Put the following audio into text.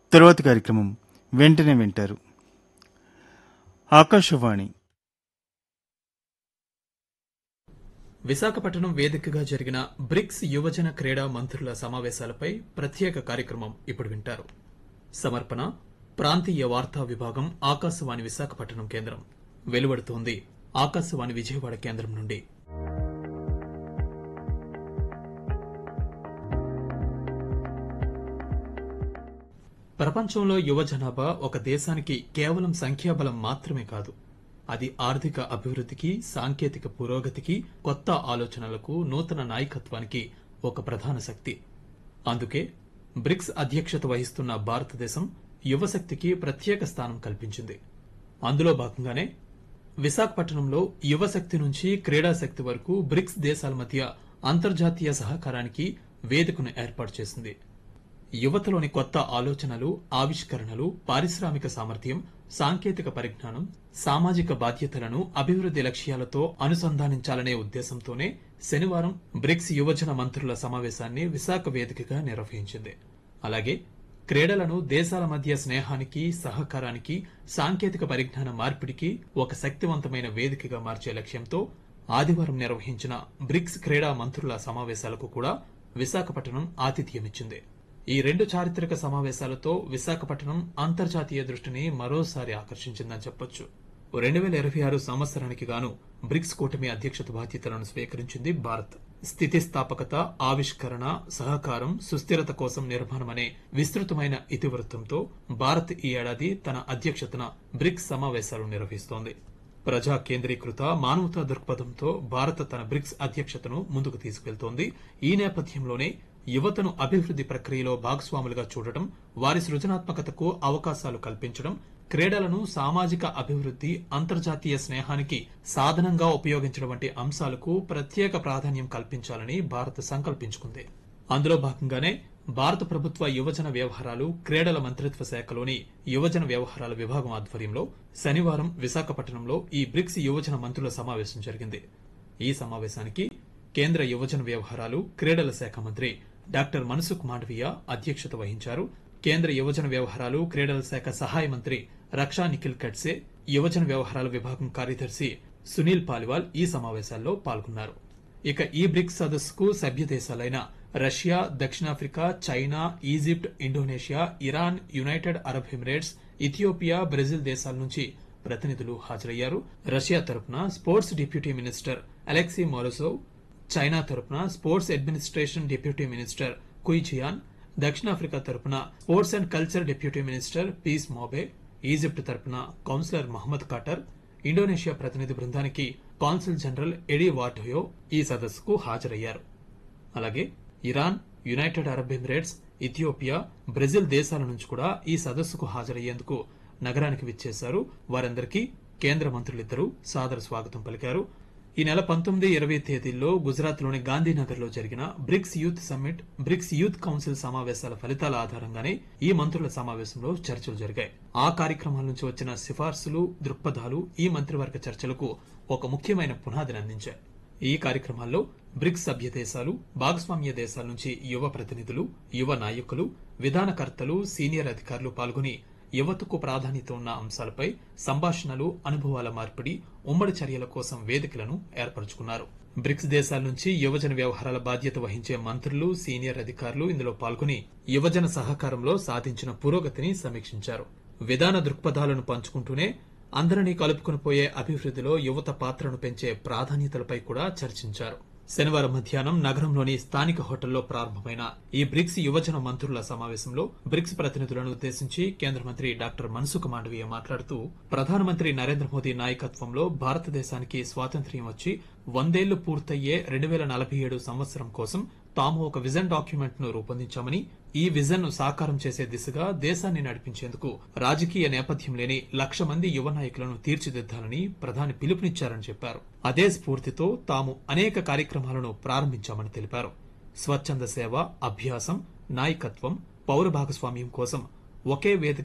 తరువాతి కార్యక్రమం వెంటనే వింటారు ఆకాశవాణి విశాఖపట్నం వేదికగా జరిగిన బ్రిక్స్ యువజన క్రీడా మంత్రుల సమావేశాలపై ప్రత్యేక కార్యక్రమం ఇప్పుడు వింటారు సమర్పణ ప్రాంతీయ వార్తా విభాగం ఆకాశవాణి విశాఖపట్నం కేంద్రం వెలువడుతోంది ఆకాశవాణి విజయవాడ కేంద్రం నుండి ప్రపంచంలో యువ జనాభా ఒక దేశానికి కేవలం సంఖ్యాబలం మాత్రమే కాదు అది ఆర్థిక అభివృద్ధికి సాంకేతిక పురోగతికి కొత్త ఆలోచనలకు నూతన నాయకత్వానికి ఒక ప్రధాన శక్తి అందుకే బ్రిక్స్ అధ్యక్షత వహిస్తున్న భారతదేశం యువశక్తికి ప్రత్యేక స్థానం కల్పించింది అందులో భాగంగానే విశాఖపట్నంలో యువశక్తి నుంచి క్రీడాశక్తి వరకు బ్రిక్స్ దేశాల మధ్య అంతర్జాతీయ సహకారానికి వేదికను ఏర్పాటు చేసింది యువతలోని కొత్త ఆలోచనలు ఆవిష్కరణలు పారిశ్రామిక సామర్థ్యం సాంకేతిక పరిజ్ఞానం సామాజిక బాధ్యతలను అభివృద్ది లక్ష్యాలతో అనుసంధానించాలనే ఉద్దేశంతోనే శనివారం బ్రిక్స్ యువజన మంత్రుల సమావేశాన్ని విశాఖ వేదికగా నిర్వహించింది అలాగే క్రీడలను దేశాల మధ్య స్నేహానికి సహకారానికి సాంకేతిక పరిజ్ఞాన మార్పిడికి ఒక శక్తివంతమైన వేదికగా మార్చే లక్ష్యంతో ఆదివారం నిర్వహించిన బ్రిక్స్ క్రీడా మంత్రుల సమావేశాలకు కూడా విశాఖపట్నం ఆతిథ్యమిచ్చింది ఈ రెండు చారిత్రక సమావేశాలతో విశాఖపట్నం అంతర్జాతీయ దృష్టిని మరోసారి ఆకర్షించిందని చెప్పొచ్చు రెండు వేల ఇరవై ఆరు సంవత్సరానికి గాను బ్రిక్స్ కూటమి అధ్యక్షత బాధ్యతలను స్వీకరించింది భారత్ స్థితిస్థాపకత ఆవిష్కరణ సహకారం సుస్థిరత కోసం నిర్మాణం అనే విస్తృతమైన ఇతివృత్తంతో భారత్ ఈ ఏడాది తన అధ్యక్షతన బ్రిక్స్ సమావేశాలు నిర్వహిస్తోంది ప్రజా కేంద్రీకృత మానవతా దృక్పథంతో భారత్ తన బ్రిక్స్ అధ్యక్షతను ముందుకు తీసుకెళ్తోంది ఈ నేపథ్యంలోనే యువతను అభివృద్ది ప్రక్రియలో భాగస్వాములుగా చూడటం వారి సృజనాత్మకతకు అవకాశాలు కల్పించడం క్రీడలను సామాజిక అభివృద్ది అంతర్జాతీయ స్నేహానికి సాధనంగా ఉపయోగించడం వంటి అంశాలకు ప్రత్యేక ప్రాధాన్యం కల్పించాలని భారత్ సంకల్పించుకుంది అందులో భాగంగానే భారత ప్రభుత్వ యువజన వ్యవహారాలు క్రీడల మంత్రిత్వ శాఖలోని యువజన వ్యవహారాల విభాగం ఆధ్వర్యంలో శనివారం విశాఖపట్నంలో ఈ బ్రిక్స్ యువజన మంత్రుల సమావేశం జరిగింది ఈ సమావేశానికి కేంద్ర యువజన వ్యవహారాలు క్రీడల శాఖ మంత్రి డాక్టర్ మన్సుఖ్ మాండవీయ అధ్యక్షత వహించారు కేంద్ర యువజన వ్యవహారాలు క్రీడల శాఖ సహాయ మంత్రి రక్షా నిఖిల్ ఖడ్సే యువజన వ్యవహారాల విభాగం కార్యదర్శి సునీల్ పాలివాల్ ఈ సమావేశాల్లో పాల్గొన్నారు ఇక ఈ బ్రిక్స్ సదస్సుకు సభ్య దేశాలైన రష్యా దక్షిణాఫ్రికా China Egypt Indonesia Iran United Arab Emirates Ethiopia Brazil దేశాల నుంచి ప్రతినిధులు హాజరయ్యారు రష్యా తరపున sports deputy minister Alexei Morozov China తరపున స్పోర్ట్స్ అడ్మినిస్ట్రేషన్ డిప్యూటీ మినిస్టర్ కుయిచియాన్ దక్షిణాఫ్రికా తరపున sports and culture deputy minister పీస్ మోబే ఈజిప్ట్ తరపున కౌన్సిలర్ మహమ్మద్ కాటర్ ఇండోనేషియా ప్రతినిధి బృందానికి కాన్సుల్ జనరల్ ఎడీ వార్డోయో ఈ సదస్సుకు హాజరయ్యారు అలాగే Iran United Arab Emirates Ethiopia Brazil దేశాల నుంచి కూడా ఈ సదస్సుకు హాజరయ్యేందుకు నగరానికి విచ్చేశారు వారందరికీ కేంద్ర మంత్రులిద్దరూ సాదర స్వాగతం పలికారు ఈ నెల పంతొమ్మిది ఇరవై తేదీల్లో గుజరాత్ లోని గాంధీనగర్ లో జరిగిన BRICS youth summit BRICS youth council సమావేశాల ఫలితాల ఆధారంగానే ఈ మంత్రుల సమావేశంలో చర్చలు జరిగాయి ఆ కార్యక్రమాల నుంచి వచ్చిన సిఫార్సులు దృక్పథాలు ఈ మంత్రివర్గ చర్చలకు ఒక ముఖ్యమైన పునాదిని అందించాయి ఈ కార్యక్రమాల్లో బ్రిక్స్ సభ్య దేశాలు భాగస్వామ్య దేశాల నుంచి యువ ప్రతినిధులు యువ నాయకులు విధానకర్తలు సీనియర్ అధికారులు పాల్గొని యువతకు ప్రాధాన్యత ఉన్న అంశాలపై సంభాషణలు అనుభవాల మార్పిడి ఉమ్మడి చర్యల కోసం వేదికలను ఏర్పరచుకున్నారు బ్రిక్స్ దేశాల నుంచి యువజన వ్యవహారాల బాధ్యత వహించే మంత్రులు సీనియర్ అధికారులు ఇందులో పాల్గొని యువజన సహకారంలో సాధించిన పురోగతిని సమీక్షించారు విధాన దృక్పథాలను పంచుకుంటూనే అందరినీ కలుపుకుని పోయే అభివృద్దిలో యువత పాత్రను పెంచే ప్రాధాన్యతలపై కూడా చర్చించారు శనివారం మధ్యాహ్నం నగరంలోని స్థానిక హోటల్లో ప్రారంభమైన ఈ బ్రిక్స్ యువజన మంత్రుల సమావేశంలో బ్రిక్స్ ప్రతినిధులను ఉద్దేశించి కేంద్ర మంత్రి డాక్టర్ మన్సుఖ్ మాండవీయ మాట్లాడుతూ ప్రధానమంత్రి నరేంద్ర మోదీ నాయకత్వంలో భారతదేశానికి స్వాతంత్ర్యం వచ్చి వందేళ్లు పూర్తయ్యే రెండు వేల నలభై ఏడు సంవత్సరం కోసం తాము ఒక విజన్ డాక్యుమెంట్ ను రూపొందించామని ఈ విజన్ ను సాకారం చేసే దిశగా దేశాన్ని నడిపించేందుకు రాజకీయ నేపథ్యం లేని లక్ష మంది యువ నాయకులను తీర్చిదిద్దాలని ప్రధాని పిలుపునిచ్చారని చెప్పారు అదే స్ఫూర్తితో తాము అనేక కార్యక్రమాలను ప్రారంభించామని తెలిపారు స్వచ్ఛంద సేవ అభ్యాసం నాయకత్వం పౌర భాగస్వామ్యం కోసం ఒకే వేదిక